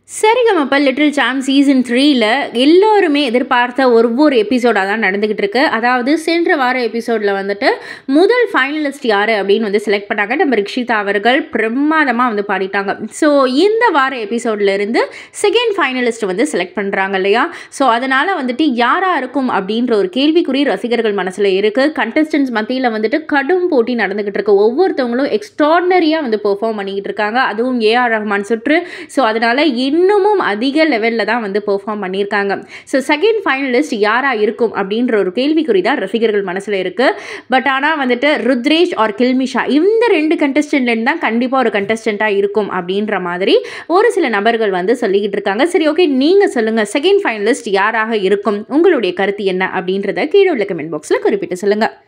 சரிகமப்ப little சாம் season த்ரீல எல்லோருமே எதிர்பார்த்த ஒவ்வொரு எபிசோடாக தான் நடந்துக்கிட்டு இருக்கு அதாவது சென்ற வார எபிசோடில் வந்துட்டு முதல் ஃபைனலிஸ்ட் யார் அப்படின்னு வந்து செலக்ட் பண்ணாங்க நம்ம ரிக்ஷிதா அவர்கள் பிரமாதமாக வந்து பாடிட்டாங்க ஸோ இந்த வார எபிசோட்ல இருந்து செகண்ட் ஃபைனலிஸ்ட் வந்து செலக்ட் பண்ணுறாங்க இல்லையா ஸோ அதனால் வந்துட்டு யாராக இருக்கும் அப்படின்ற ஒரு கேள்விக்குறி ரசிகர்கள் மனசில் இருக்குது கண்டஸ்டன்ஸ் மத்தியில் வந்துட்டு கடும் போட்டி நடந்துக்கிட்டு இருக்கு ஒவ்வொருத்தவங்களும் எக்ஸ்ட்ராடனரியாக வந்து பெர்ஃபார்ம் பண்ணிக்கிட்டு இருக்காங்க அதுவும் ஏஆர் ரஹ்மான் சுற்று ஸோ அதனால் இன்னமும் அதிக லெவலில் தான் வந்து பெர்ஃபார்ம் பண்ணியிருக்காங்க ஸோ செகண்ட் ஃபைனலிஸ்ட் யாராக இருக்கும் அப்படின்ற ஒரு கேள்விக்குறி தான் ரசிகர்கள் மனசில் இருக்குது பட் ஆனால் வந்துட்டு ருத்ரேஷ் ஆர் கில்மிஷா இந்த ரெண்டு கண்டஸ்டன்ட்லேருந்து தான் கண்டிப்பாக ஒரு கண்டஸ்டண்ட்டாக இருக்கும் அப்படின்ற மாதிரி ஒரு சில நபர்கள் வந்து சொல்லிக்கிட்டு இருக்காங்க சரி ஓகே நீங்கள் சொல்லுங்கள் செகண்ட் ஃபைனலிஸ்ட் யாராக இருக்கும் உங்களுடைய கருத்து என்ன அப்படின்றத கீழே உள்ள கமெண்ட் பாக்ஸில் குறிப்பிட்டு சொல்லுங்கள்